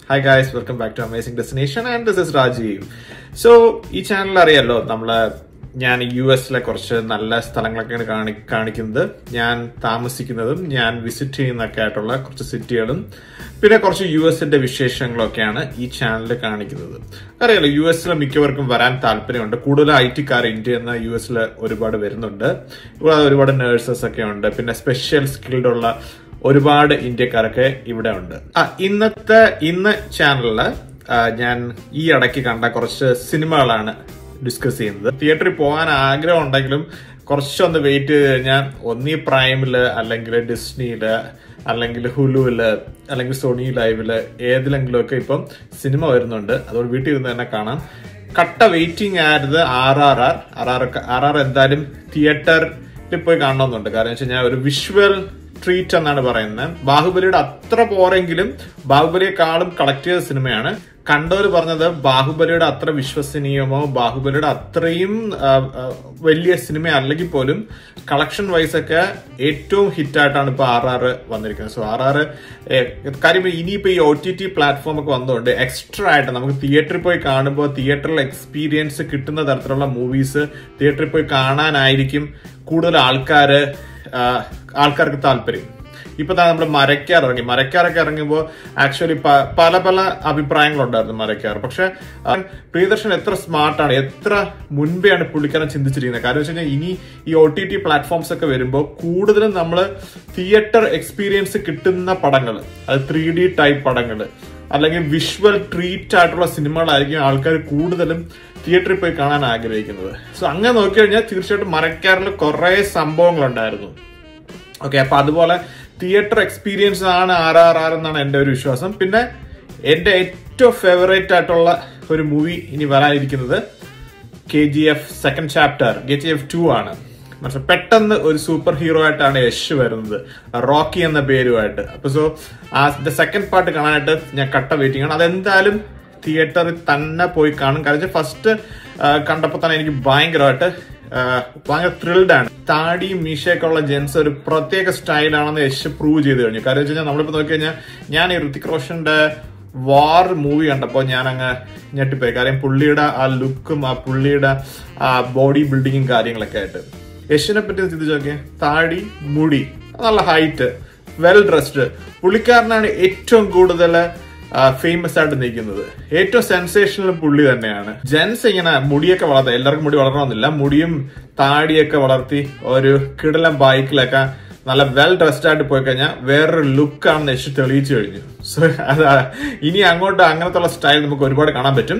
hi guys welcome back to amazing destination and this is Rajeev so ഈ channel അറിയാലോ നമ്മള് ഞാൻ യു എസിലെ കുറച്ച് നല്ല സ്ഥലങ്ങളൊക്കെയാണ് കാണി കാണിക്കുന്നത് ഞാൻ താമസിക്കുന്നതും ഞാൻ വിസിറ്റ് ചെയ്യുന്നൊക്കെ ആയിട്ടുള്ള കുറച്ച് സിറ്റികളും പിന്നെ കുറച്ച് യു എസിന്റെ വിശേഷങ്ങളൊക്കെയാണ് ഈ ചാനലിൽ കാണിക്കുന്നത് അറിയാലോ യു എസിലെ മിക്കവർക്കും വരാൻ താല്പര്യമുണ്ട് കൂടുതൽ ഐ ടിക്കാർ ഇന്ത്യ എന്ന യു എസിൽ ഒരുപാട് വരുന്നുണ്ട് ഇവിടെ ഒരുപാട് നേഴ്സസ് ഒക്കെ ഉണ്ട് പിന്നെ സ്പെഷ്യൽ സ്കിൽഡ് ഉള്ള ഒരുപാട് ഇന്ത്യക്കാരൊക്കെ ഇവിടെ ഉണ്ട് ആ ഇന്നത്തെ ഇന്ന് ചാനലില് ആ, ഞാൻ ഈ ഇടയ്ക്ക് കണ്ട കുറച്ച് സിനിമകളാണ് ഡിസ്കസ് ചെയ്യുന്നത് തിയേറ്ററിൽ പോകാൻ ആഗ്രഹം ഉണ്ടെങ്കിലും കുറച്ചൊന്ന് വെയിറ്റ് ചെയ്ത് കഴിഞ്ഞാൽ ഒന്നീ പ്രൈമില് അല്ലെങ്കിൽ ഡിസ്നിയില് അല്ലെങ്കിൽ ഹുലുവില് അല്ലെങ്കിൽ സോണി ലൈവില് ഏതിലെങ്കിലും ഒക്കെ ഇപ്പം സിനിമ വരുന്നുണ്ട് അതുകൊണ്ട് വീട്ടിൽ ഇരുന്ന് തന്നെ കാണാം കട്ട വെയിറ്റിംഗ് ആയിരുന്നു ആർ ആർ ആർ ആർ ആർ ആർ ആർ എന്തായാലും തിയേറ്ററിൽ പോയി കാണണമെന്നുണ്ട് കാരണം വെച്ച് കഴിഞ്ഞാൽ ഒരു വിഷ്വൽ ട്രീറ്റ് എന്നാണ് പറയുന്നത് ബാഹുബലിയുടെ അത്ര പോരെങ്കിലും ബാഹുബലിയെക്കാളും കളക്ട് ചെയ്ത സിനിമയാണ് കണ്ടവർ പറഞ്ഞത് ബാഹുബലിയുടെ അത്ര വിശ്വസനീയമോ ബാഹുബലിയുടെ അത്രയും ആ, ആ, വലിയ സിനിമ അല്ലെങ്കിൽ പോലും കളക്ഷൻ വൈസ് ഒക്കെ ഏറ്റവും ഹിറ്റായിട്ടാണ് ഇപ്പൊ ആർ ആർ വന്നിരിക്കുന്നത് സോ ആർ ആർ കാര്യം ഇനിയിപ്പോ ഈ ഒ ടി ടി പ്ലാറ്റ്ഫോം ഒക്കെ വന്നതുകൊണ്ട് എക്സ്ട്രാ ആയിട്ട് നമുക്ക് തിയേറ്ററിൽ പോയി കാണുമ്പോൾ തിയേറ്ററിൽ എക്സ്പീരിയൻസ് കിട്ടുന്ന തരത്തിലുള്ള മൂവീസ് തിയേറ്ററിൽ പോയി കാണാനായിരിക്കും കൂടുതൽ ആൾക്കാര് ആ, ആൾക്കാർക്ക് താല്പര്യം ഇപ്പൊ തന്നെ നമ്മൾ മരക്കാർ ഇറങ്ങി മരക്കാരൊക്കെ ഇറങ്ങുമ്പോൾ ആക്ച്വലി പല പല അഭിപ്രായങ്ങളുണ്ടായിരുന്നു മരക്കാർ പക്ഷെ ആ, പ്രിയദർശൻ എത്ര സ്മാർട്ടാണ് എത്ര മുൻപെയാണ് പുള്ളിക്കാരൻ ചിന്തിച്ചിരിക്കുന്നത് കാരണം വെച്ച് കഴിഞ്ഞാൽ ഇനി ഈ ഒ ടി ടി പ്ലാറ്റ്ഫോംസ് ഒക്കെ വരുമ്പോൾ കൂടുതലും നമ്മൾ തിയേറ്റർ എക്സ്പീരിയൻസ് കിട്ടുന്ന പടങ്ങൾ അത് ത്രീ ഡി ടൈപ്പ് പടങ്ങൾ അല്ലെങ്കിൽ വിഷ്വൽ ട്രീറ്റ് ആയിട്ടുള്ള സിനിമകളായിരിക്കും ആൾക്കാർ കൂടുതലും തിയേറ്ററിൽ പോയി കാണാൻ ആഗ്രഹിക്കുന്നത് സോ അങ്ങനെ നോക്കി കഴിഞ്ഞാൽ തീർച്ചയായിട്ടും മരക്കാരിൽ കുറെ സംഭവങ്ങളുണ്ടായിരുന്നു ഓക്കെ അപ്പൊ അതുപോലെ തിയേറ്റർ എക്സ്പീരിയൻസ് ആണ് ആർ ആർ ആർ എന്നാണ് എന്റെ ഒരു വിശ്വാസം പിന്നെ എന്റെ ഏറ്റവും ഫേവറേറ്റ് ആയിട്ടുള്ള ഒരു മൂവി ഇനി വരാനിരിക്കുന്നത് K G F second chapter K G F two ആണ് മനസ്സിലായി പെട്ടെന്ന് ഒരു സൂപ്പർ ഹീറോ ആയിട്ടാണ് യശ് വരുന്നത് റോക്കി എന്ന പേരുമായിട്ട് അപ്പൊ സോ ആ സെക്കൻഡ് പാർട്ട് കാണാനായിട്ട് ഞാൻ കട്ട വെയിറ്റിംഗ് ആണ് അതെന്തായാലും തിയേറ്ററിൽ തന്നെ പോയി കാണും കാരണം ഫസ്റ്റ് കണ്ടപ്പോൾ തന്നെ എനിക്ക് ഭയങ്കരമായിട്ട് ആ, ഭയങ്കര ത്രിൽഡ് ആണ് താടിയും മീശയൊക്കെ ഉള്ള ജെൻസ് ഒരു പ്രത്യേക സ്റ്റൈലാണെന്ന് യശ് പ്രൂവ് ചെയ്ത് കഴിഞ്ഞു കാരണം വെച്ച് കഴിഞ്ഞാൽ നമ്മളിപ്പോ നോക്കി കഴിഞ്ഞാൽ ഞാൻ ഈ ഋത്തിക് റോഷന്റെ വാർ മൂവി കണ്ടപ്പോൾ ഞാൻ അങ്ങ് ഞെട്ടിപ്പോയി കാര്യം പുള്ളിയുടെ ആ ലുക്കും ആ പുള്ളിയുടെ ആ ബോഡി ബിൽഡിങ്ങും കാര്യങ്ങളൊക്കെ ആയിട്ട് യശിനെ പറ്റി ഒന്ന് ചിന്തിച്ച് നോക്കിയേ താടി മുടി നല്ല ഹൈറ്റ് വെൽ ഡ്രസ്ഡ് പുള്ളിക്കാരനാണ് ഏറ്റവും കൂടുതൽ ഫേമസ് ആയിട്ട് നിൽക്കുന്നത് ഏറ്റവും സെൻസേഷണൽ പുള്ളി തന്നെയാണ് ജെൻസ് ഇങ്ങനെ മുടിയൊക്കെ വളർത്തുക എല്ലാവർക്കും മുടി വളരണമെന്നില്ല മുടിയും താടിയൊക്കെ വളർത്തി ഒരു കിടലം ബൈക്കിലൊക്കെ നല്ല വെൽ ഡ്രസ്ഡ് ആയിട്ട് പോയി കഴിഞ്ഞാൽ വേറൊരു ലുക്കാണെന്ന് യശ് തെളിയിച്ചു കഴിഞ്ഞു സോ അതാ ഇനി അങ്ങോട്ട് അങ്ങനത്തെ സ്റ്റൈൽ നമുക്ക് ഒരുപാട് കാണാൻ പറ്റും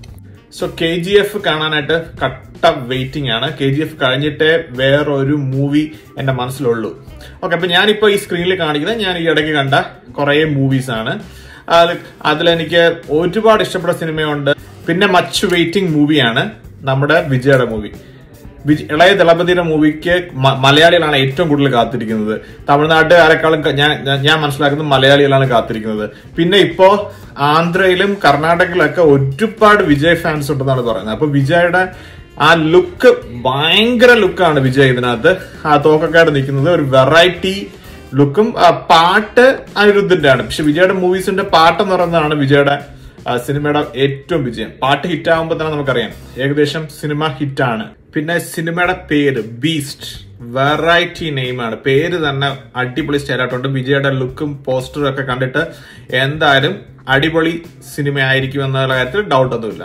സോ കെ ജി എഫ് കാണാനായിട്ട് കട്ട വെയിറ്റിംഗ് ആണ് കെ ജി എഫ് കഴിഞ്ഞിട്ടേ വേറൊരു മൂവി എന്റെ മനസ്സിലുള്ളൂ ഓക്കെ അപ്പൊ ഞാനിപ്പോ ഈ സ്ക്രീനിൽ കാണിക്കുന്നത് ഞാൻ ഈ ഇടയ്ക്ക് കണ്ട കുറെ മൂവീസ് ആണ് അതിൽ അതിലെനിക്ക് ഒരുപാട് ഇഷ്ടപ്പെട്ട സിനിമയുണ്ട് പിന്നെ മച്ച് വെയിറ്റിംഗ് മൂവിയാണ് നമ്മുടെ വിജയുടെ മൂവി വിജയ് ഇളയ ദളപതിയുടെ മൂവിക്ക് മ- മലയാളികളാണ് ഏറ്റവും കൂടുതൽ കാത്തിരിക്കുന്നത് തമിഴ്നാട്ടുകാരെക്കാളും ക- ഞാൻ ഞാൻ- ഞാൻ മനസ്സിലാക്കുന്നത് മലയാളികളാണ് കാത്തിരിക്കുന്നത് പിന്നെ ഇപ്പോ ആന്ധ്രയിലും കർണാടകയിലൊക്കെ ഒരുപാട് വിജയ് ഫാൻസ് ഉണ്ടെന്നാണ് പറയുന്നത് അപ്പൊ വിജയുടെ ആ ലുക്ക് ഭയങ്കര ലുക്കാണ് വിജയ് ഇതിനകത്ത് ആ തോക്കക്കാട് നിൽക്കുന്നത് ഒരു വെറൈറ്റി ലുക്കും ആ പാട്ട് അനിരുദ്ധന്റെ ആണ് പക്ഷെ വിജയുടെ മൂവീസിന്റെ പാട്ട് എന്ന് പറയുന്നതാണ് വിജയുടെ ആ, സിനിമയുടെ ഏറ്റവും വിജയം പാട്ട് ഹിറ്റ് ആകുമ്പോൾ തന്നെ നമുക്കറിയാം ഏകദേശം സിനിമ ഹിറ്റാണ് പിന്നെ സിനിമയുടെ പേര് ബീസ്റ്റ് വെറൈറ്റി നെയിമാണ് പേര് തന്നെ അടിപൊളി സ്റ്റൈലായിട്ടുണ്ട് വിജയുടെ ലുക്കും പോസ്റ്ററും ഒക്കെ കണ്ടിട്ട് എന്തായാലും അടിപൊളി സിനിമ ആയിരിക്കും എന്നുള്ള കാര്യത്തിൽ ഡൗട്ട് ഒന്നുമില്ല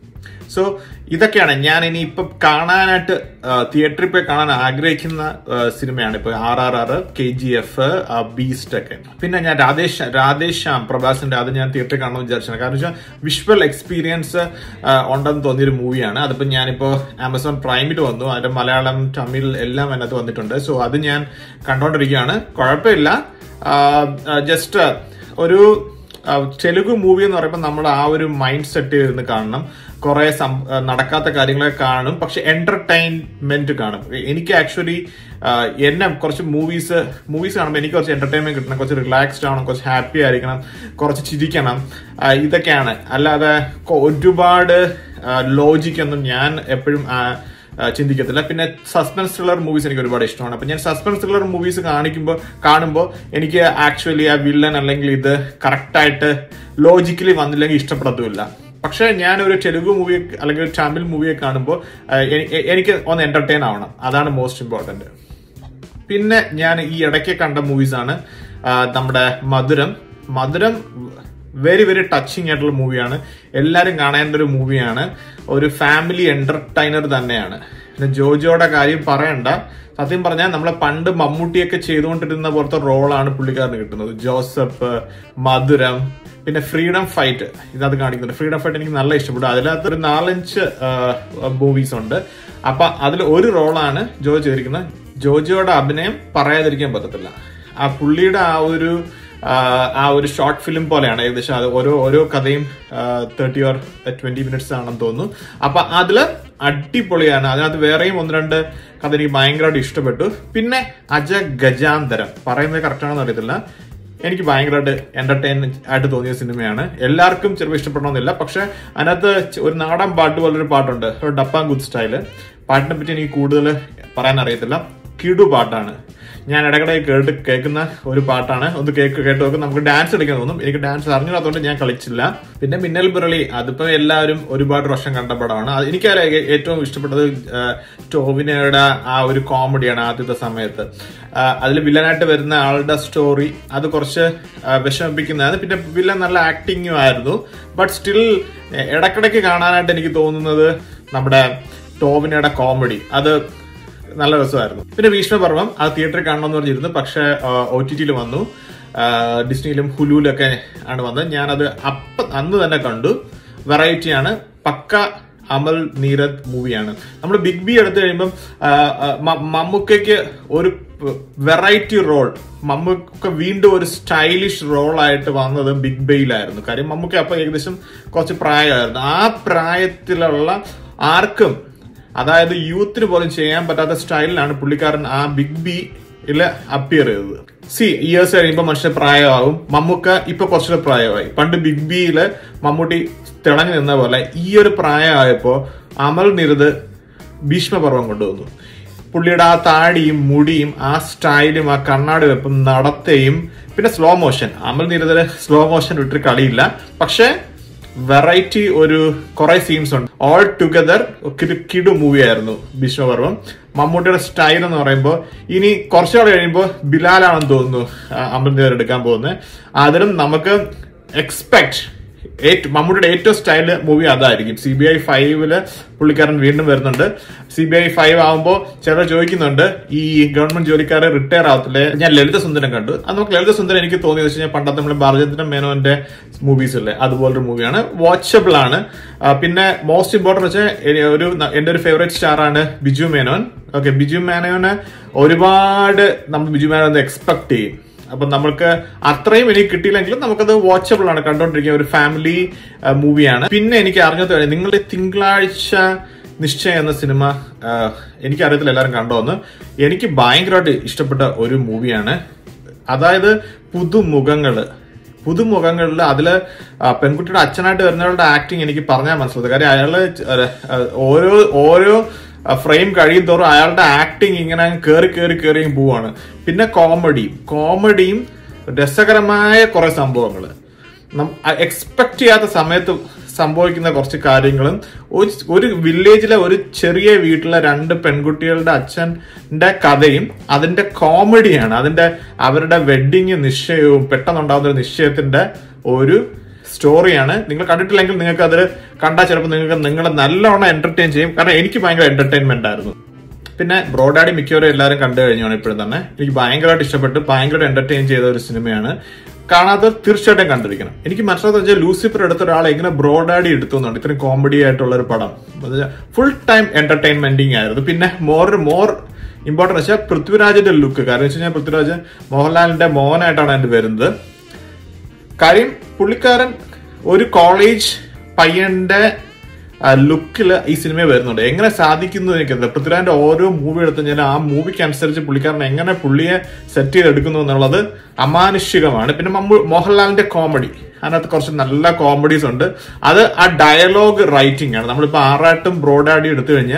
സോ ഇതൊക്കെയാണ് ഞാൻ ഇനി ഇപ്പൊ കാണാനായിട്ട് തിയേറ്ററിൽ പോയി കാണാൻ ആഗ്രഹിക്കുന്ന ആ, സിനിമയാണ് ഇപ്പൊ ആർ ആർ ആർ കെ ജി എഫ് ബീസ്റ്റ് ഒക്കെ പിന്നെ ഞാൻ രാധേഷ് രാധേഷ് ശ്യാം പ്രഭാസിന്റെ അത് ഞാൻ തിയേറ്ററിൽ കാണണമെന്ന് വിചാരിച്ചാണ് കാരണം വെച്ചാൽ വിഷ്വൽ എക്സ്പീരിയൻസ് ഉണ്ടെന്ന് തോന്നിയൊരു മൂവിയാണ് അതിപ്പോ ഞാനിപ്പോ ആമസോൺ പ്രൈമിൽ വന്നു അതിന്റെ മലയാളം തമിഴ് എല്ലാം അതിനകത്ത് വന്നിട്ടുണ്ട് സോ അത് ഞാൻ കണ്ടോണ്ടിരിക്കുകയാണ് കുഴപ്പമില്ല ജസ്റ്റ് ഒരു ആ, തെലുഗു മൂവി എന്ന് പറയുമ്പോൾ നമ്മൾ ആ ഒരു മൈൻഡ് സെറ്റ് ചെയ്തിരുന്ന് കാണണം കുറെ സം- ആ, നടക്കാത്ത കാര്യങ്ങളൊക്കെ കാണും പക്ഷെ എന്റർടൈൻമെന്റ് കാണും എനിക്ക് ആക്ച്വലി എന്നെ കുറച്ച് മൂവീസ് മൂവീസ് കാണുമ്പോൾ എനിക്ക് കുറച്ച് എന്റർടൈൻമെന്റ് കിട്ടണം കുറച്ച് റിലാക്സ്ഡ് ആവണം കുറച്ച് ഹാപ്പി ആയിരിക്കണം കുറച്ച് ചിരിക്കണം ആ, ഇതൊക്കെയാണ് അല്ലാതെ കൊ- ഒരുപാട് ലോജിക് ഒന്നും ഞാൻ എപ്പോഴും ആ, ചിന്തിക്കത്തില്ല പിന്നെ സസ്പെൻസ് ത്രില്ലർ മൂവീസ് എനിക്ക് ഒരുപാട് ഇഷ്ടമാണ് അപ്പൊ ഞാൻ സസ്പെൻസ് ത്രില്ലർ മൂവീസ് കാണിക്കുമ്പോൾ കാണുമ്പോൾ എനിക്ക് ആക്ച്വലി ആ വില്ലൻ അല്ലെങ്കിൽ ഇത് കറക്റ്റ് ആയിട്ട് ലോജിക്കലി വന്നില്ലെങ്കിൽ ഇഷ്ടപ്പെടത്തുമില്ല പക്ഷെ ഞാൻ ഒരു തെലുഗു മൂവി അല്ലെങ്കിൽ ഒരു തമിഴ് മൂവിയെ കാണുമ്പോൾ ആ, എ- എ- എനിക്ക് ഒന്ന് എന്റർടൈൻ ആവണം അതാണ് മോസ്റ്റ് ഇമ്പോർട്ടന്റ് പിന്നെ ഞാൻ ഈ ഇടയ്ക്ക് കണ്ട മൂവീസ് ആണ് ആ, നമ്മുടെ മധുരം മധുരം വെരി വെരി ടച്ചിങ് ആയിട്ടുള്ള മൂവിയാണ് എല്ലാവരും കാണേണ്ട ഒരു മൂവിയാണ് ഒരു ഫാമിലി എന്റർടൈനർ തന്നെയാണ് പിന്നെ ജോജോയുടെ കാര്യം പറയണ്ട സത്യം പറഞ്ഞാൽ നമ്മളെ പണ്ട് മമ്മൂട്ടിയൊക്കെ ചെയ്തുകൊണ്ടിരുന്ന പോലത്തെ റോളാണ് പുള്ളിക്കാരന് കിട്ടുന്നത് ജോസഫ് മധുരം പിന്നെ ഫ്രീഡം ഫൈറ്റ് ഇതിനകത്ത് കാണിക്കുന്നുണ്ട് ഫ്രീഡം ഫൈറ്റ് എനിക്ക് നല്ല ഇഷ്ടപ്പെട്ടു അതിനകത്ത് ഒരു നാലഞ്ച് മൂവീസ് ഉണ്ട് അപ്പൊ അതിൽ ഒരു റോളാണ് ജോ ചെയ്തിരിക്കുന്നത് ജോജോയുടെ അഭിനയം പറയാതിരിക്കാൻ പറ്റത്തില്ല ആ പുള്ളിയുടെ ആ ഒരു ആ, ആ ഒരു ഷോർട്ട് ഫിലിം പോലെയാണ് ഏകദേശം അത് ഓരോ ഓരോ കഥയും തേർട്ടി ഓർ ട്വന്റി മിനിറ്റ്സ് ആണെന്ന് തോന്നുന്നു അപ്പൊ അതില് അടിപൊളിയാണ് അതിനകത്ത് വേറെയും ഒന്ന് രണ്ട് കഥ എനിക്ക് ഭയങ്കരമായിട്ട് ഇഷ്ടപ്പെട്ടു പിന്നെ അജ ഗജാന്തരം പറയുന്നത് കറക്റ്റ് ആണെന്ന് അറിയത്തില്ല എനിക്ക് ഭയങ്കരമായിട്ട് എന്റർടൈൻ ആയിട്ട് തോന്നിയ സിനിമയാണ് എല്ലാവർക്കും ചിലപ്പോൾ ഇഷ്ടപ്പെടണമെന്നില്ല പക്ഷെ അതിനകത്ത് ച- ഒരു നാടൻ പാട്ട് പോലൊരു പാട്ടുണ്ട് ഒരു ഡപ്പാങ്കുത്ത് സ്റ്റൈല് പാട്ടിനെ പറ്റി എനിക്ക് കൂടുതൽ പറയാൻ അറിയത്തില്ല കിടു പാട്ടാണ് ഞാൻ ഇടയ്ക്കിടെ കേട്ട് കേൾക്കുന്ന ഒരു പാട്ടാണ് ഒന്ന് കേക്ക് കേട്ട് നോക്കും നമുക്ക് ഡാൻസ് കളിക്കാൻ തോന്നും എനിക്ക് ഡാൻസ് അറിഞ്ഞില്ലാത്തതുകൊണ്ട് ഞാൻ കളിച്ചില്ല പിന്നെ മിന്നൽ മുരളി അതിപ്പോ എല്ലാവരും ഒരുപാട് വർഷം കണ്ട പടമാണ് അത് എനിക്കറിയാം ഏ- ഏറ്റവും ഇഷ്ടപ്പെട്ടത് ആ, ടോവിനോയുടെ ആ ഒരു കോമഡിയാണ് ആദ്യത്തെ സമയത്ത് അതിൽ വില്ലനായിട്ട് വരുന്ന ആളുടെ സ്റ്റോറി അത് കുറച്ച് ആ, വിഷമിപ്പിക്കുന്നതാണ് പിന്നെ വില്ലൻ നല്ല ആക്ടിങ്ങും ആയിരുന്നു ബട്ട് സ്റ്റിൽ ഇടക്കിടയ്ക്ക് കാണാനായിട്ട് എനിക്ക് തോന്നുന്നത് നമ്മുടെ ടോവിനയുടെ കോമഡി അത് നല്ല രസമായിരുന്നു പിന്നെ ഭീഷ്മപർവം അത് തിയേറ്ററിൽ കാണണമെന്ന് പറഞ്ഞിരുന്നു പക്ഷെ ഒ ടി ടിയിൽ വന്നു ആ, ഡിസ്നിയിലും ഹുലുവിലൊക്കെ ആണ് വന്നത് ഞാനത് അപ്പ അന്ന് തന്നെ കണ്ടു വെറൈറ്റിയാണ് പക്ക അമൽ നീരദ് മൂവിയാണ് നമ്മൾ ബിഗ് ബി എടുത്തു കഴിയുമ്പം ആ, ആ, മ- മമ്മൂക്കയ്ക്ക് ഒരു വെറൈറ്റി റോൾ മമ്മൂക്ക വീണ്ടും ഒരു സ്റ്റൈലിഷ് റോൾ ആയിട്ട് വന്നത് ബിഗ് ബെയിലായിരുന്നു കാര്യം മമ്മൂക്ക അപ്പൊ ഏകദേശം കുറച്ച് പ്രായമായിരുന്നു ആ പ്രായത്തിലുള്ള ആർക്കും അതായത് യൂത്തിന് പോലും ചെയ്യാൻ പറ്റാത്ത സ്റ്റൈലിലാണ് പുള്ളിക്കാരൻ ആ ബിഗ് ബി അപ്പിയർ ചെയ്തത് സി ഇയേഴ്സ് കഴിയുമ്പോൾ മനുഷ്യ പ്രായമാകും മമ്മൂക്ക ഇപ്പൊ കുറച്ചുകൂടെ പ്രായമായി പണ്ട് ബിഗ് ബിയില് മമ്മൂട്ടി തിളങ്ങി നിന്ന പോലെ ഈ ഒരു പ്രായമായപ്പോ അമൽ നിരുത് ഭീഷ്മപർവം കൊണ്ടുവന്നു പുള്ളിയുടെ ആ താടിയും മുടിയും ആ സ്റ്റൈലും ആ കണ്ണാടി വെപ്പും നടത്തയും പിന്നെ slow motion Amal Neerad slow motion വിട്ട് കളിയില്ല പക്ഷെ വെറൈറ്റി ഒരു കുറെ സീൻസ് ഉണ്ട് ഓൾ ടുഗദർ കിടു മൂവി ആയിരുന്നു ഭീഷ്മപർവം മമ്മൂട്ടിയുടെ സ്റ്റൈൽ എന്ന് പറയുമ്പോൾ ഇനി കുറച്ചുകൂടെ കഴിയുമ്പോൾ ബിലാലാണെന്ന് തോന്നുന്നു ആ, അമൽ നിരതർ എടുക്കാൻ പോകുന്നത് അതിലും നമുക്ക് എക്സ്പെക്ട് ഏറ്റവും മമ്മൂട്ടിയുടെ ഏറ്റവും സ്റ്റൈൽ മൂവി അതായിരിക്കും സി ബി ഐ ഫൈവില് പുള്ളിക്കാരൻ വീണ്ടും വരുന്നുണ്ട് സി ബി ഐ ഫൈവ് ആവുമ്പോൾ ചിലർ ചോദിക്കുന്നുണ്ട് ഈ ഗവൺമെന്റ് ജോലിക്കാരെ റിട്ടയർ ആവത്തില്ലേ ഞാൻ ലളിത സുന്ദരം കണ്ടു അത് നമുക്ക് ലളിത സുന്ദരം എനിക്ക് തോന്നിയത് വെച്ച് കഴിഞ്ഞാൽ പണ്ടത്തെ നമ്മൾ ബാലചന്ദ്രൻ മേനോന്റെ മൂവീസ് അല്ലേ അതുപോലൊരു മൂവിയാണ് വാച്ചബിൾ ആണ് ആ, പിന്നെ മോസ്റ്റ് ഇമ്പോർട്ടന്റ് വെച്ചാൽ എ- ഒരു ന- എന്റെ ഒരു ഫേവറേറ്റ് സ്റ്റാർ ആണ് ബിജു മേനോൻ ഓക്കെ ബിജു മേനോന് ഒരുപാട് നമ്മൾ ബിജു മേനോൻ എക്സ്പെക്ട് ചെയ്യും അപ്പൊ നമ്മൾക്ക് അത്രയും എനിക്ക് കിട്ടിയില്ലെങ്കിലും നമുക്കത് വാച്ചബിൾ ആണ് കണ്ടോണ്ടിരിക്കുന്ന ഒരു ഫാമിലി മൂവിയാണ് പിന്നെ എനിക്ക് അറിഞ്ഞത് നിങ്ങളുടെ തിങ്കളാഴ്ച നിശ്ചയം എന്ന സിനിമ ആ, എനിക്കറിയത്തില്ല എല്ലാവരും കണ്ടോന്ന് എനിക്ക് ഭയങ്കരമായിട്ട് ഇഷ്ടപ്പെട്ട ഒരു മൂവിയാണ് അതായത് പുതുമുഖങ്ങള് പുതുമുഖങ്ങളിൽ അതില് ആ, പെൺകുട്ടിയുടെ അച്ഛനായിട്ട് വരുന്നവരുടെ ആക്ടിങ് എനിക്ക് പറഞ്ഞാൽ മനസ്സിലായത് കാര്യം അയാള് ച- ആ, ഓരോ ഓരോ ഫ്രെയിം കഴിയും തോറും അയാളുടെ ആക്ടിങ് ഇങ്ങനെ കയറി കയറി കയറി പോവാണ് പിന്നെ കോമഡിയും കോമഡിയും രസകരമായ കുറെ സംഭവങ്ങൾ എക്സ്പെക്ട് ചെയ്യാത്ത സമയത്ത് സംഭവിക്കുന്ന കുറച്ച് കാര്യങ്ങളും ഒരു- ഒരു വില്ലേജിലെ ഒരു ചെറിയ വീട്ടിലെ രണ്ട് പെൺകുട്ടികളുടെ അച്ഛന്റെ കഥയും അതിന്റെ കോമഡിയാണ് അതിന്റെ അവരുടെ വെഡിങ് നിശ്ചയവും പെട്ടെന്നുണ്ടാകുന്ന ഒരു നിശ്ചയത്തിന്റെ ഒരു സ്റ്റോറിയാണ് നിങ്ങൾ കണ്ടിട്ടില്ലെങ്കിൽ നിങ്ങൾക്ക് അതിൽ കണ്ടാൽ ചിലപ്പോൾ നിങ്ങൾക്ക് നിങ്ങളെ നല്ലോണം എന്റർടൈൻ ചെയ്യും കാരണം എനിക്ക് ഭയങ്കര എന്റർടൈൻമെന്റ് ആയിരുന്നു പിന്നെ ബ്രോഡാഡി മിക്കവരും എല്ലാവരും കണ്ടു കഴിഞ്ഞാണ് ഇപ്പോഴും തന്നെ എനിക്ക് ഭയങ്കരമായിട്ട് ഇഷ്ടപ്പെട്ട് ഭയങ്കര എന്റർടൈൻ ചെയ്ത ഒരു സിനിമയാണ് കാണാതെ തീർച്ചയായിട്ടും കണ്ടിരിക്കണം എനിക്ക് മനസ്സിലാത്ത വെച്ചാൽ ലൂസിഫർ എടുത്ത ഒരാൾ എങ്ങനെ ബ്രോഡാഡി എടുത്തുന്നുണ്ട് ഇത്രയും കോമഡി ആയിട്ടുള്ള ഒരു പടം ഫുൾ ടൈം എന്റർടൈൻമെന്റിങ് ആയിരുന്നു പിന്നെ മോർ മോർ ഇമ്പോർട്ടന്റ് വെച്ചാൽ പൃഥ്വിരാജിന്റെ ലുക്ക് കാരണം വെച്ച് കഴിഞ്ഞാൽ പൃഥ്വിരാജ് മോഹൻലാലിന്റെ മോഹനായിട്ടാണ് അതിന്റെ വരുന്നത് കാര്യം പുള്ളിക്കാരൻ ഒരു കോളേജ് പയ്യന്റെ ലുക്കിൽ ഈ സിനിമ വരുന്നുണ്ട് എങ്ങനെ സാധിക്കുന്നു എനിക്കറിയില്ല പൃഥ്വിരാജിന്റെ ഓരോ മൂവി എടുത്തു കഴിഞ്ഞാൽ ആ മൂവിക്ക് അനുസരിച്ച് പുള്ളിക്കാരൻ എങ്ങനെ പുള്ളിയെ സെറ്റ് ചെയ്തെടുക്കുന്നു എന്നുള്ളത് അമാനുഷികമാണ് പിന്നെ മമ്മൂ മോഹൻലാലിന്റെ കോമഡി അതിനകത്ത് കുറച്ച് നല്ല കോമഡീസ് ഉണ്ട് അത് ആ ഡയലോഗ് റൈറ്റിംഗ് ആണ് നമ്മളിപ്പോ ആറാട്ടും ബ്രോഡാഡി എടുത്തു കഴിഞ്ഞാൽ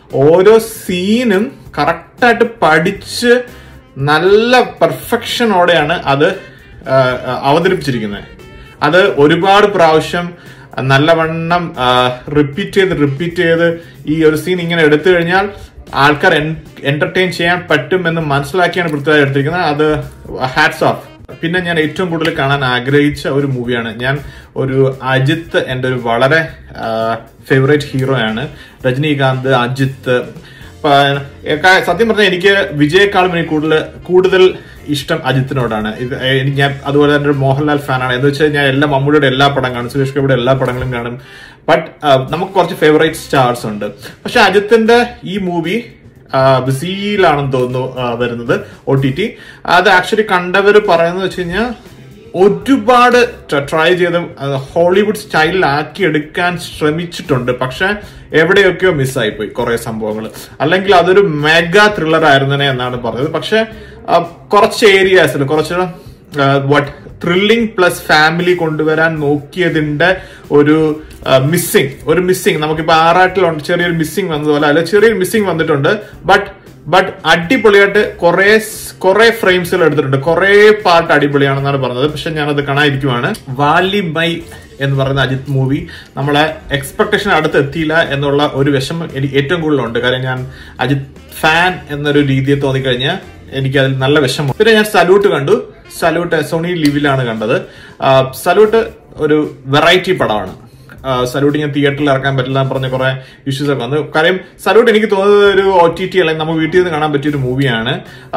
ഓരോ സീനും കറക്റ്റായിട്ട് പഠിച്ച് നല്ല പെർഫെക്ഷനോടെയാണ് അത് ആ, ആ, അവതരിപ്പിച്ചിരിക്കുന്നത് അത് ഒരുപാട് പ്രാവശ്യം നല്ലവണ്ണം റിപ്പീറ്റ് ചെയ്ത് റിപ്പീറ്റ് ചെയ്ത് ഈ ഒരു സീൻ ഇങ്ങനെ എടുത്തു കഴിഞ്ഞാൽ ആൾക്കാർ എന്റർടൈൻ ചെയ്യാൻ പറ്റും എന്ന് മനസ്സിലാക്കിയാണ് പൃഥ്വിരാജ് എടുത്തിരിക്കുന്നത് അത് ഹാറ്റ്സ് ഓഫ് പിന്നെ ഞാൻ ഏറ്റവും കൂടുതൽ കാണാൻ ആഗ്രഹിച്ച ഒരു മൂവിയാണ് ഞാൻ ഒരു അജിത്ത് എൻ്റെ ഒരു വളരെ ഫേവറേറ്റ് ഹീറോ ആണ് രജനീകാന്ത് അജിത്ത് പ- ഏക്ക- സത്യം പറഞ്ഞാൽ എനിക്ക് വിജയേക്കാളും എനിക്ക് കൂടുതൽ കൂടുതൽ ഇഷ്ടം അജിത്തിനോടാണ് ഇത് എനിക്ക് ഞാൻ അതുപോലെ തന്നെ ഒരു മോഹൻലാൽ ഫാനാണ് എന്ന് വെച്ചാൽ ഞാൻ എല്ലാ മമ്മൂടിയുടെ എല്ലാ പടം കാണും സുരേഷ് ഗോപിയുടെ എല്ലാ പടങ്ങളും കാണും ബട്ട് നമുക്ക് കുറച്ച് ഫേവറേറ്റ് സ്റ്റാർസ് ഉണ്ട് പക്ഷെ അജിത്തിന്റെ ഈ മൂവി ബിസിയിലാണെന്ന് തോന്നുന്നു ആ, വരുന്നത് ഒ ടി ടി അത് ആക്ച്വലി കണ്ടവർ പറയുന്നത് വെച്ച് കഴിഞ്ഞാൽ ഒരുപാട് ട്രൈ ചെയ്ത് അത് ഹോളിവുഡ് സ്റ്റൈലിലാക്കി എടുക്കാൻ ശ്രമിച്ചിട്ടുണ്ട് പക്ഷെ എവിടെയൊക്കെയോ മിസ്സായിപ്പോയി കുറെ സംഭവങ്ങൾ അല്ലെങ്കിൽ അതൊരു മെഗാ ത്രില്ലർ ആയിരുന്നേ എന്നാണ് പറഞ്ഞത് പക്ഷെ ആ, കുറച്ച് ഏരിയാസിൽ കുറച്ച് വാട്ട് ത്രില്ലിംഗ് പ്ലസ് ഫാമിലി കൊണ്ടുവരാൻ നോക്കിയതിന്റെ ഒരു മിസ്സിങ് ഒരു മിസ്സിങ് നമുക്കിപ്പോ ആറാട്ടിലുണ്ട് ചെറിയൊരു മിസ്സിങ് വന്നതുപോലെ അല്ല ചെറിയൊരു മിസ്സിങ് വന്നിട്ടുണ്ട് ബട്ട് ബട്ട് അടിപൊളിയായിട്ട് കുറെ കുറെ ഫ്രെയിംസുകൾ എടുത്തിട്ടുണ്ട് കുറെ പാർട്ട് അടിപൊളിയാണെന്നാണ് പറഞ്ഞത് പക്ഷെ ഞാനത് കാണാതിരിക്കുവാണ് വാലി ബൈ എന്ന് പറയുന്ന അജിത് മൂവി നമ്മളെ എക്സ്പെക്ടേഷൻ അടുത്ത് എത്തിയില്ല എന്നുള്ള ഒരു വിഷമം എനിക്ക് ഏറ്റവും കൂടുതലുണ്ട് കാര്യം ഞാൻ അജിത് ഫാൻ എന്നൊരു രീതിയിൽ തോന്നിക്കഴിഞ്ഞാൽ എനിക്ക് അതിൽ നല്ല വിഷമം പിന്നെ ഞാൻ സല്യൂട്ട് കണ്ടു സല്യൂട്ട് സോണി ലിവിലാണ് കണ്ടത് സല്യൂട്ട് ഒരു വെറൈറ്റി പടമാണ് സല്യൂട്ട് ഞാൻ തിയേറ്ററിൽ ഇറക്കാൻ പറ്റില്ല എന്ന് പറഞ്ഞ കുറെ ഇഷ്യൂസ് ഒക്കെ വന്നു കാര്യം സല്യൂട്ട് എനിക്ക് തോന്നുന്നത് ഒരു ഒ ടി ടി അല്ലെങ്കിൽ നമുക്ക് വീട്ടിൽ നിന്ന് കാണാൻ പറ്റിയ ഒരു മൂവിയാണ്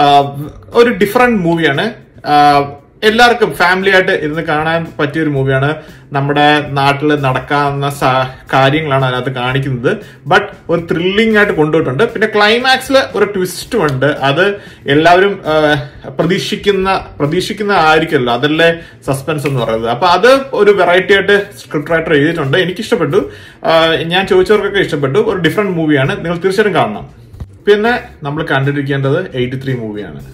ഒരു ഡിഫറെന്റ് മൂവിയാണ് എല്ലാവർക്കും ഫാമിലി ആയിട്ട് ഇരുന്ന് കാണാൻ പറ്റിയ ഒരു മൂവിയാണ് നമ്മുടെ നാട്ടിൽ നടക്കാവുന്ന സ- കാര്യങ്ങളാണ് അതിനകത്ത് കാണിക്കുന്നത് ബട്ട് ഒരു ത്രില്ലിംഗ് ആയിട്ട് കൊണ്ടുപോയിട്ടുണ്ട് പിന്നെ ക്ലൈമാക്സിൽ ഒരു ട്വിസ്റ്റും ഉണ്ട് അത് എല്ലാവരും ആ, പ്രതീക്ഷിക്കുന്ന പ്രതീക്ഷിക്കുന്ന ആയിരിക്കുമല്ലോ അതല്ലേ സസ്പെൻസ് എന്ന് പറയുന്നത് അപ്പൊ അത് ഒരു വെറൈറ്റി ആയിട്ട് സ്ക്രിപ്റ്റ് റൈറ്റർ എഴുതിയിട്ടുണ്ട് എനിക്ക് ഇഷ്ടപ്പെട്ടു ആ, ഞാൻ ചോദിച്ചവർക്കൊക്കെ ഇഷ്ടപ്പെട്ടു ഒരു ഡിഫറെന്റ് മൂവിയാണ് നിങ്ങൾ തീർച്ചയായിട്ടും കാണണം പിന്നെ നമ്മൾ കണ്ടിരിക്കേണ്ടത് എയ്റ്റി ത്രീ മൂവിയാണ്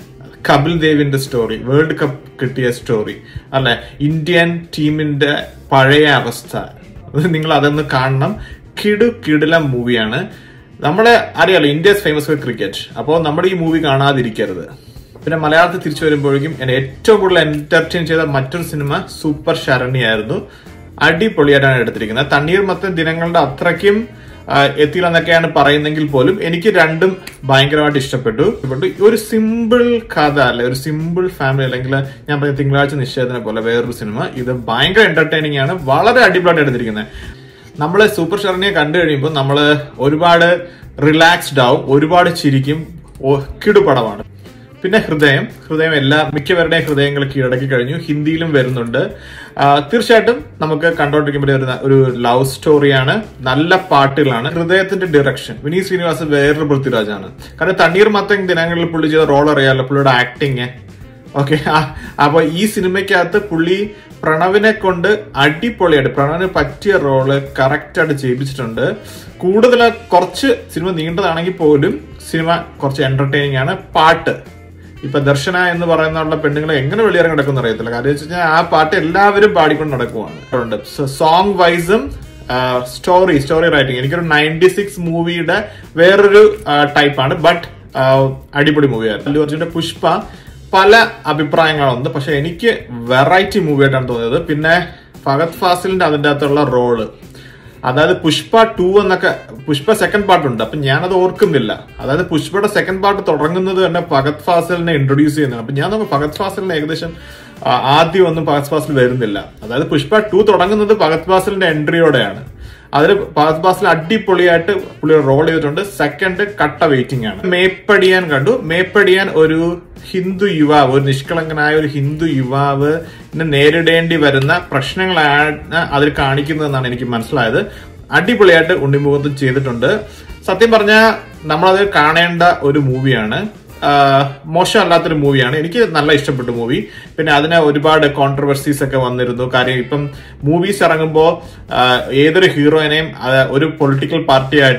കപിൽ ദേവിന്റെ സ്റ്റോറി വേൾഡ് കപ്പ് കിട്ടിയ സ്റ്റോറി അല്ലെ ഇന്ത്യൻ ടീമിന്റെ പഴയ അവസ്ഥ അത് നിങ്ങൾ അതൊന്ന് കാണണം കിടു കിടില മൂവിയാണ് നമ്മളെ അറിയാലോ ഇന്ത്യ ഫേമസ് ഫോർ ക്രിക്കറ്റ് അപ്പോൾ നമ്മൾ ഈ മൂവി കാണാതിരിക്കരുത് പിന്നെ മലയാളത്തിൽ തിരിച്ചു വരുമ്പോഴേക്കും എന്നെ ഏറ്റവും കൂടുതൽ എന്റർടൈൻ ചെയ്ത മറ്റൊരു സിനിമ സൂപ്പർ ശരണിയായിരുന്നു അടിപൊളിയായിട്ടാണ് എടുത്തിരിക്കുന്നത് തണ്ണീർമത്തൻ ദിനങ്ങളുടെ അത്രയ്ക്കും ആ, എത്തിയില്ലെന്നൊക്കെയാണ് പറയുന്നെങ്കിൽ പോലും എനിക്ക് രണ്ടും ഭയങ്കരമായിട്ട് ഇഷ്ടപ്പെട്ടു ഇഷ്ടപ്പെട്ടു ഒരു സിമ്പിൾ കഥ അല്ലെ ഒരു സിമ്പിൾ ഫാമിലി അല്ലെങ്കിൽ ഞാൻ പറഞ്ഞ തിങ്കളാഴ്ച നിശ്ചയത്തിനെ പോലെ വേറൊരു സിനിമ ഇത് ഭയങ്കര എന്റർടൈനിങ് ആണ് വളരെ അടിപൊളിയായിട്ട് എടുത്തിരിക്കുന്നത് നമ്മൾ സൂപ്പർ ഷർണിയെ കണ്ടു കഴിയുമ്പോൾ നമ്മൾ ഒരുപാട് റിലാക്സ്ഡ് ആവും ഒരുപാട് ചിരിക്കും ഓ- കിടുപടമാണ് പിന്നെ ഹൃദയം ഹൃദയം എല്ലാ മിക്കവരുടെയും ഹൃദയങ്ങൾ കീഴടക്കി കഴിഞ്ഞു ഹിന്ദിയിലും വരുന്നുണ്ട് ആ, തീർച്ചയായിട്ടും നമുക്ക് കണ്ടോണ്ടിരിക്കുമ്പോൾ ഒരു ന- ഒരു ലവ് സ്റ്റോറിയാണ് നല്ല പാട്ടുകളാണ് ഹൃദയത്തിന്റെ ഡയറക്ഷൻ വിനീത് ശ്രീനിവാസ് വേറൊരു പൃഥ്വിരാജാണ് കാരണം തണ്ണീർ മത്തൻ ദിനങ്ങളിൽ പുള്ളി ചെയ്ത റോൾ അറിയാലോ പുള്ളിയുടെ ആക്ടിങ് ഓക്കെ അപ്പൊ ഈ സിനിമയ്ക്കകത്ത് പുള്ളി പ്രണവിനെ കൊണ്ട് അടിപൊളിയായിട്ട് പ്രണവിന് പറ്റിയ റോള് കറക്റ്റ് ആയിട്ട് ചെയ്യിപ്പിച്ചിട്ടുണ്ട് കൂടുതൽ കുറച്ച് സിനിമ നീണ്ടതാണെങ്കിൽ പോലും സിനിമ കുറച്ച് എന്റർടൈനിങ് ആണ് പാട്ട് ഇപ്പൊ ദർശന എന്ന് പറയുന്ന പെണ്ണുങ്ങളെ എങ്ങനെ വെളിയിറങ്ങി നടക്കുന്ന അറിയത്തില്ല കാര്യം വെച്ച് കഴിഞ്ഞാൽ ആ പാട്ട് എല്ലാവരും പാടിക്കൊണ്ട് നടക്കുവാണ് സോങ് വൈസും സ്റ്റോറി സ്റ്റോറി റൈറ്റിംഗ് എനിക്കൊരു നയൻറ്റി സിക്സ് മൂവിയുടെ വേറൊരു ടൈപ്പാണ് ബട്ട് അടിപൊളി മൂവിയായിരുന്നു അല്ലു അർജുന്റെ പുഷ്പ പല അഭിപ്രായങ്ങളുണ്ട് പക്ഷെ എനിക്ക് വെറൈറ്റി മൂവി ആയിട്ടാണ് തോന്നിയത് പിന്നെ ഫഹദ് ഫാസിലിന്റെ അതിന്റെ അകത്തുള്ള റോള് അതായത് പുഷ്പ ടു എന്നൊക്കെ പുഷ്പ സെക്കൻഡ് പാർട്ട് ഉണ്ട് അപ്പൊ ഞാനത് ഓർക്കുന്നില്ല അതായത് പുഷ്പയുടെ സെക്കൻഡ് പാർട്ട് തുടങ്ങുന്നത് തന്നെ ഫഹദ് ഫാസിലിനെ ഇൻട്രൊഡ്യൂസ് ചെയ്യുന്നതാണ് അപ്പൊ ഞാൻ നോക്കുമ്പോൾ ഫഹദ് ഫാസിലിന് ഏകദേശം ആ, ആദ്യം ഒന്നും ഫഹദ് ഫാസിൽ വരുന്നില്ല അതായത് പുഷ്പ ടു തുടങ്ങുന്നത് ഫഹദ് ഫാസിലിന്റെ എൻട്രിയോടെയാണ് അതിൽ ഫഹദ് ഫാസിൽ അടിപൊളിയായിട്ട് പുള്ളി റോൾ ചെയ്തിട്ടുണ്ട് സെക്കൻഡ് കട്ട വെയിറ്റിംഗ് ആണ് മേപ്പടിയാൻ കണ്ടു മേപ്പടിയാൻ ഒരു ഹിന്ദു യുവാവ് ഒരു നിഷ്കളങ്കനായ ഒരു ഹിന്ദു യുവാവ് നേരിടേണ്ടി വരുന്ന പ്രശ്നങ്ങളാണ് അതിൽ കാണിക്കുന്നതെന്നാണ് എനിക്ക് മനസ്സിലായത് അടിപൊളിയായിട്ട് ഉണ്ണിമുഖത്തും ചെയ്തിട്ടുണ്ട് സത്യം പറഞ്ഞാൽ നമ്മളത് കാണേണ്ട ഒരു മൂവിയാണ് മോശമല്ലാത്തൊരു മൂവിയാണ് എനിക്ക് നല്ല ഇഷ്ടപ്പെട്ട മൂവി പിന്നെ അതിന് ഒരുപാട് കോൺട്രവേഴ്സീസ് ഒക്കെ വന്നിരുന്നു കാര്യം ഇപ്പം മൂവീസ് ഇറങ്ങുമ്പോൾ ഏതൊരു ഹീറോയിനെയും അത് ഒരു പൊളിറ്റിക്കൽ പാർട്ടിയായിട്ട്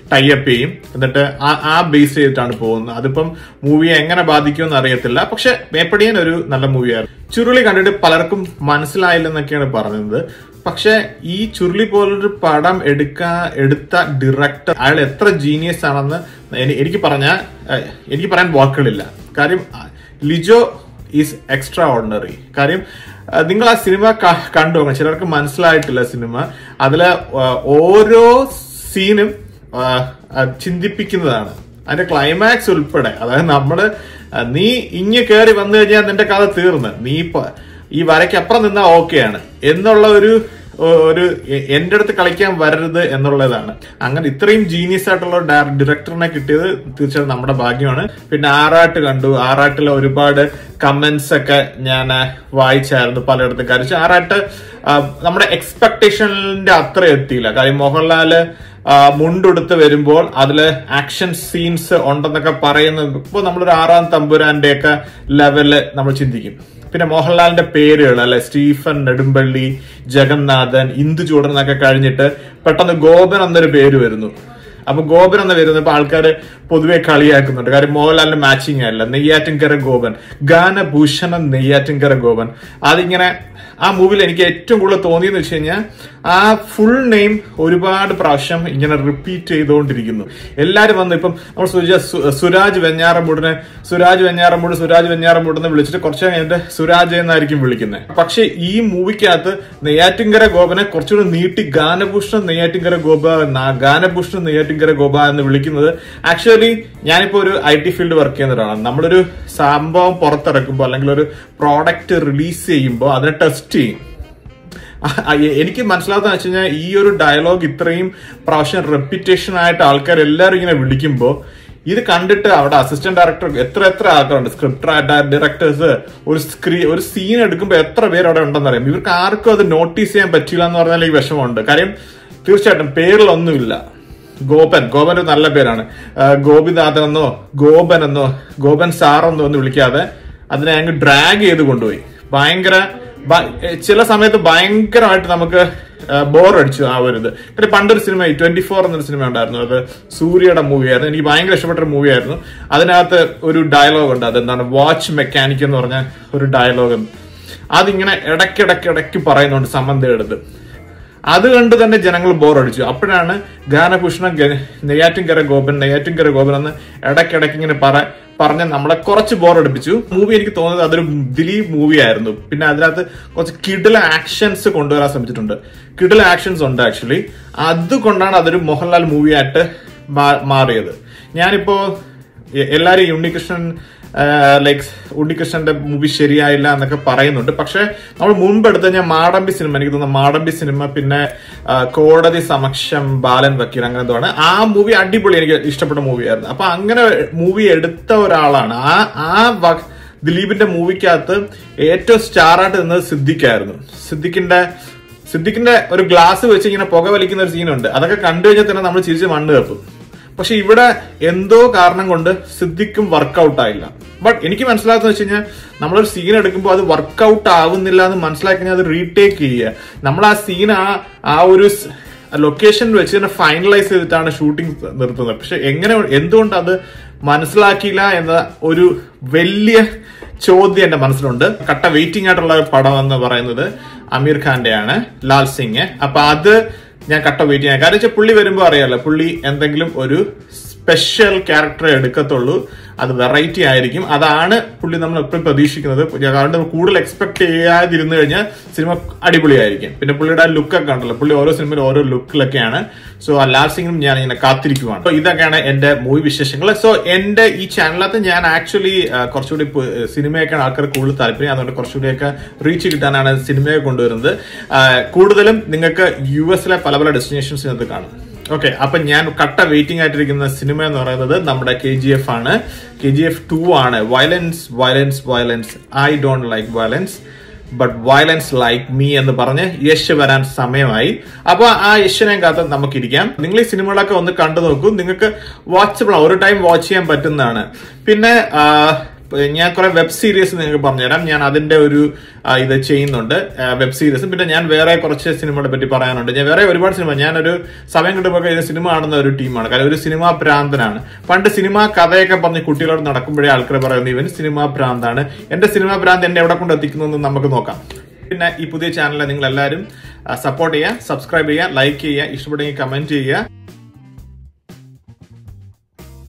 ടൈപ്പ് ചെയ്യും എന്നിട്ട് ആ- ആ ബേസ് ചെയ്തിട്ടാണ് പോകുന്നത് അതിപ്പം മൂവിയെ എങ്ങനെ ബാധിക്കുമെന്ന് അറിയത്തില്ല പക്ഷെ മേപ്പടിയൻ ഒരു നല്ല മൂവിയായിരുന്നു ചുരുളി കണ്ടിട്ട് പലർക്കും മനസ്സിലായില്ലെന്നൊക്കെയാണ് പറഞ്ഞത് പക്ഷെ ഈ ചുരുളി പോലൊരു പടം എടുക്കാ എടുത്ത ഡയറക്ടർ അയാൾ എത്ര ജീനിയസ് ആണെന്ന് എനി- എനിക്ക് പറഞ്ഞ എനിക്ക് പറയാൻ വാക്കുകളില്ല കാര്യം uh, Lijo is extraordinary കാര്യം അഹ്, നിങ്ങൾ ആ സിനിമ ക- കണ്ടു നോക്കണം ചിലർക്ക് മനസ്സിലായിട്ടില്ല സിനിമ അതിലെ അഹ്, ഓരോ സീനും ആഹ്, അഹ് ചിന്തിപ്പിക്കുന്നതാണ് അതിന്റെ ക്ലൈമാക്സ് ഉൾപ്പെടെ അതായത് നമ്മള് അഹ്, നീ ഇങ്ങ് കയറി വന്നു കഴിഞ്ഞാൽ നിന്റെ കഥ തീർന്ന് നീ ഇപ്പൊ ഈ വരയ്ക്ക് അപ്പുറം നിന്നാ ഓക്കെയാണ് എന്നുള്ള ഒരു ഒരു എ- എന്റെ അടുത്ത് കളിക്കാൻ വരരുത് എന്നുള്ളതാണ് അങ്ങനെ ഇത്രയും ജീനിയസ് ആയിട്ടുള്ള ഡയറക്ടറിനെ കിട്ടിയത് തീർച്ചയായും നമ്മുടെ ഭാഗ്യമാണ് പിന്നെ ആറാട്ട് കണ്ടു ആറാട്ടിലെ ഒരുപാട് കമന്റ്സ് ഒക്കെ ഞാൻ വായിച്ചായിരുന്നു പലയിടത്തും കാര്യം ആറാട്ട് ആ, നമ്മുടെ എക്സ്പെക്ടേഷനിന്റെ അത്ര എത്തിയില്ല കാര്യം മോഹൻലാല് ആ, മുണ്ടെടുത്ത് വരുമ്പോൾ അതില് ആക്ഷൻ സീൻസ് ഉണ്ടെന്നൊക്കെ പറയുന്നത് ഇപ്പൊ നമ്മളൊരു ആറാം തമ്പുരാന്റെ ഒക്കെ ലെവല് നമ്മൾ ചിന്തിക്കും പിന്നെ മോഹൻലാലിന്റെ പേരുകൾ അല്ലെ സ്റ്റീഫൻ നെടുമ്പള്ളി ജഗന്നാഥൻ ഇന്ദുചൂടൻ എന്നൊക്കെ കഴിഞ്ഞിട്ട് പെട്ടെന്ന് ഗോപൻ എന്നൊരു പേര് വരുന്നു അപ്പൊ ഗോപൻ എന്ന് വരുന്നപ്പോ ആൾക്കാർ പൊതുവെ കളിയാക്കുന്നുണ്ട് കാര്യം മോഹൻലാലിന്റെ മാച്ചിങ് അല്ല നെയ്യാറ്റിൻകര ഗോപൻ ഗാനഭൂഷണൻ നെയ്യാറ്റിൻകര ഗോപൻ അതിങ്ങനെ ആ മൂവിയിൽ എനിക്ക് ഏറ്റവും കൂടുതൽ തോന്നിയെന്ന് വെച്ച് കഴിഞ്ഞാൽ ആ ഫുൾ നെയിം ഒരുപാട് പ്രാവശ്യം ഇങ്ങനെ റിപ്പീറ്റ് ചെയ്തുകൊണ്ടിരിക്കുന്നു എല്ലാരും വന്ന് ഇപ്പം നമ്മൾ സുജ സു- സുരാജ് വെഞ്ഞാറമൂടിനെ സുരാജ് വെഞ്ഞാറമൂട് സുരാജ് വെഞ്ഞാറമൂട് എന്ന് വിളിച്ചിട്ട് കുറച്ച് കഴിഞ്ഞിട്ട് സുരാജ് എന്നായിരിക്കും വിളിക്കുന്നത് പക്ഷെ ഈ മൂവിക്കകത്ത് നെയ്യാറ്റിൻകര ഗോപനെ കുറച്ചുകൂടി നീട്ടി ഗാനഭൂഷൺ നെയ്യാറ്റിൻകര ഗോപ ന- ഗാനഭൂഷൺ നെയ്യാറ്റിൻകര ഗോപ എന്ന് വിളിക്കുന്നത് ആക്ച്വലി ഞാനിപ്പോ ഒരു ഐ ടി ഫീൽഡ് വർക്ക് ചെയ്യുന്ന ഒരാളാണ് നമ്മളൊരു സംഭവം പുറത്തിറക്കുമ്പോൾ അല്ലെങ്കിൽ ഒരു പ്രോഡക്റ്റ് റിലീസ് ചെയ്യുമ്പോൾ അതിനെ ടെസ്റ്റ് ചെയ്യും ആ, എ- എനിക്ക് മനസ്സിലാവുന്ന വെച്ച് കഴിഞ്ഞാൽ ഈ ഒരു ഡയലോഗ് ഇത്രയും പ്രാവശ്യം റെപ്പിറ്റേഷൻ ആയിട്ട് ആൾക്കാർ എല്ലാവരും ഇങ്ങനെ വിളിക്കുമ്പോൾ ഇത് കണ്ടിട്ട് അവിടെ അസിസ്റ്റന്റ് ഡയറക്ടർ എത്ര എത്ര ആൾക്കാരുണ്ട് സ്ക്രിപ്റ്റ് ഡയറക്ടേഴ്സ് ഒരു സ്ക്രീ ഒരു സീൻ എടുക്കുമ്പോൾ എത്ര പേര് അവിടെ ഉണ്ടെന്ന് അറിയാം ഇവർക്ക് ആർക്കും അത് നോട്ടീസ് ചെയ്യാൻ പറ്റില്ല എന്ന് പറഞ്ഞാൽ ഈ വിഷമമുണ്ട് കാര്യം തീർച്ചയായിട്ടും പേരിലൊന്നുമില്ല ഗോപൻ ഗോപൻ ഒരു നല്ല പേരാണ് ആ, ഗോപിനാഥൻ എന്നോ ഗോപൻ എന്നോ ഗോപൻ സാറെന്നോ ഒന്ന് വിളിക്കാതെ അതിനെ അങ്ങ് ഡ്രാഗ് ചെയ്ത് കൊണ്ടുപോയി ഭയങ്കര ഭ- ഏ, ചില സമയത്ത് ഭയങ്കരമായിട്ട് നമുക്ക് ബോർ അടിച്ചു ആ ഒരു ഇത് പിന്നെ പണ്ടൊരു സിനിമ ട്വന്റി ഫോർ എന്നൊരു സിനിമ ഉണ്ടായിരുന്നു അത് സൂര്യയുടെ മൂവിയായിരുന്നു എനിക്ക് ഭയങ്കര ഇഷ്ടപ്പെട്ട ഒരു മൂവിയായിരുന്നു അതിനകത്ത് ഒരു ഡയലോഗ് ഉണ്ട് അതെന്താണ് വാച്ച് മെക്കാനിക് എന്ന് പറഞ്ഞ ഒരു ഡയലോഗ് അതിങ്ങനെ ഇടയ്ക്കിടയ്ക്ക് ഇടയ്ക്ക് പറയുന്നുണ്ട് സംബന്ധം എടുത്ത് അത് കണ്ട് തന്നെ ജനങ്ങൾ ബോറടിച്ചു അപ്പോഴാണ് ഗാനഭൂഷണ ഗ- നെയ്യാറ്റിൻകര ഗോപൻ നെയ്യാറ്റിൻകര ഗോപൻ എന്ന് ഇടയ്ക്കിടയ്ക്ക് ഇങ്ങനെ പറ പറഞ്ഞ് നമ്മളെ കുറച്ച് ബോറടിപ്പിച്ചു മൂവി എനിക്ക് തോന്നുന്നത് അതൊരു ദിലീപ് മൂവി ആയിരുന്നു പിന്നെ അതിനകത്ത് കുറച്ച് കിടില ആക്ഷൻസ് കൊണ്ടുവരാൻ ശ്രമിച്ചിട്ടുണ്ട് കിടില ആക്ഷൻസ് ഉണ്ട് ആക്ച്വലി അതുകൊണ്ടാണ് അതൊരു മോഹൻലാൽ മൂവി ആയിട്ട് മാ- മാറിയത് ഞാനിപ്പോ എ- എല്ലാരും ഈ ഉണ്ണികൃഷ്ണൻ ലൈക്ക് ഉണ്ണികൃഷ്ണന്റെ മൂവി ശരിയായില്ല എന്നൊക്കെ പറയുന്നുണ്ട് പക്ഷെ നമ്മൾ മുൻപ് എടുത്ത ഞാൻ മാടമ്പി സിനിമ എനിക്ക് തോന്നുന്നു മാടമ്പി സിനിമ പിന്നെ ആ, കോടതി സമക്ഷം ബാലൻ വക്കീൽ അങ്ങനെ എന്തോ ആണ് ആ മൂവി അടിപൊളി എനിക്ക് ഇഷ്ടപ്പെട്ട മൂവിയായിരുന്നു അപ്പൊ അങ്ങനെ മൂവി എടുത്ത ഒരാളാണ് ആ ആ വ- ദിലീപിന്റെ മൂവിക്കകത്ത് ഏറ്റവും സ്റ്റാർ ആയിട്ട് നിന്നത് സിദ്ദിഖായിരുന്നു സിദ്ദിഖിന്റെ സിദ്ദിഖിന്റെ ഒരു ഗ്ലാസ് വെച്ച് ഇങ്ങനെ പുക വലിക്കുന്ന ഒരു സീനുണ്ട് അതൊക്കെ കണ്ടു കഴിഞ്ഞാൽ തന്നെ നമ്മൾ ചിരിച്ച് മണ്ണ് കപ്പും പക്ഷെ ഇവിടെ എന്തോ കാരണം കൊണ്ട് സിദ്ദിഖും വർക്കൗട്ട് ആയില്ല ബട്ട് എനിക്ക് മനസ്സിലാക്കുന്ന വെച്ച് കഴിഞ്ഞാൽ നമ്മളൊരു സീൻ എടുക്കുമ്പോൾ അത് വർക്കൗട്ട് ആവുന്നില്ല എന്ന് മനസ്സിലാക്കി കഴിഞ്ഞാൽ അത് റീടേക്ക് ചെയ്യുക നമ്മൾ ആ സീൻ ആ ആ ഒരു ലൊക്കേഷൻ വെച്ച് തന്നെ ഫൈനലൈസ് ചെയ്തിട്ടാണ് ഷൂട്ടിംഗ് നിർത്തുന്നത് പക്ഷെ എങ്ങനെ എന്തുകൊണ്ട് അത് മനസ്സിലാക്കിയില്ല എന്ന ഒരു വലിയ ചോദ്യം എന്റെ മനസ്സിലുണ്ട് കട്ട വെയിറ്റിംഗ് ആയിട്ടുള്ള ഒരു പടം എന്ന് പറയുന്നത് അമീർ ഖാന്റെയാണ് ലാൽ സിംഗ് അപ്പൊ അത് ഞാൻ കട്ട വെയിറ്റ് ചെയ്യാം കാരണം വെച്ചാൽ പുള്ളി വരുമ്പോൾ അറിയാലോ പുള്ളി എന്തെങ്കിലും ഒരു സ്പെഷ്യൽ ക്യാരക്ടർ എടുക്കത്തുള്ളൂ അത് വെറൈറ്റി ആയിരിക്കും അതാണ് പുള്ളി നമ്മൾ എപ്പോഴും പ്രതീക്ഷിക്കുന്നത് കാരണം കൂടുതൽ എക്സ്പെക്ട് ചെയ്യാതിരുന്നു കഴിഞ്ഞാൽ സിനിമ അടിപൊളിയായിരിക്കും പിന്നെ പുള്ളിയുടെ ആ ലുക്കൊക്കെ ഉണ്ടല്ലോ പുള്ളി ഓരോ സിനിമയിലും ഓരോ ലുക്കിലൊക്കെയാണ് സോ ആ ലാൽ സിംഗും ഞാൻ ഇങ്ങനെ കാത്തിരിക്കുവാണ് So ഇതൊക്കെയാണ് എന്റെ മൂവി വിശേഷങ്ങൾ സോ എന്റെ ഈ ചാനലിനകത്ത് ഞാൻ ആക്ച്വലി കുറച്ചുകൂടി പു- സിനിമയൊക്കെയാണ് ആൾക്കാർ കൂടുതൽ താല്പര്യം അതുകൊണ്ട് കുറച്ചുകൂടിയൊക്കെ റീച്ച് കിട്ടാനാണ് സിനിമയെ കൊണ്ടുവരുന്നത് ആ, കൂടുതലും നിങ്ങൾക്ക് യു എസിലെ പല പല ഡെസ്റ്റിനേഷൻസിനകത്ത് കാണും ഓക്കെ അപ്പൊ ഞാൻ കട്ട വെയിറ്റിംഗ് ആയിട്ടിരിക്കുന്ന സിനിമ എന്ന് പറയുന്നത് നമ്മുടെ കെ ജി എഫ് ആണ് കെ ജി എഫ് ടു ആണ് violence violence violence I don't like violence but violence like me എന്ന് പറഞ്ഞ് യശ് വരാൻ സമയമായി അപ്പൊ ആ യശിനെ കാത്ത് നമുക്കിരിക്കാം നിങ്ങൾ ഈ സിനിമകളൊക്കെ ഒന്ന് കണ്ടു നോക്കൂ നിങ്ങൾക്ക് വാച്ചബിൾ ഒരു ടൈം വാച്ച് ചെയ്യാൻ പറ്റുന്നതാണ് പിന്നെ ഞാൻ കുറെ വെബ് സീരീസ് നിങ്ങൾക്ക് പറഞ്ഞുതരാം ഞാൻ അതിന്റെ ഒരു ആ, ഇത് ചെയ്യുന്നുണ്ട് വെബ് സീരീസും പിന്നെ ഞാൻ വേറെ കുറച്ച് സിനിമകളെ പറ്റി പറയാനുണ്ട് ഞാൻ വേറെ ഒരുപാട് സിനിമ ഞാനൊരു സമയം കിട്ടുമ്പോൾ ഇത് സിനിമ കാണുന്ന ഒരു ടീമാണ് കാരണം ഒരു സിനിമാ ഭ്രാന്തനാണ് പണ്ട് സിനിമ കഥയൊക്കെ പറഞ്ഞ് കുട്ടികളോട് നടക്കുമ്പോഴേ ആൾക്കാർ പറയുന്നത് ഇവൻ സിനിമാ ഭ്രാന്താണ് എന്റെ സിനിമാ ഭ്രാന്ത് എന്നെ എവിടെ കൊണ്ട് എത്തിക്കുന്നു എന്ന് നമുക്ക് നോക്കാം പിന്നെ ഈ പുതിയ ചാനലിൽ നിങ്ങൾ എല്ലാവരും സപ്പോർട്ട് ചെയ്യുക സബ്സ്ക്രൈബ് ചെയ്യുക ലൈക്ക് ചെയ്യുക ഇഷ്ടപ്പെടുമെങ്കിൽ കമന്റ് ചെയ്യുക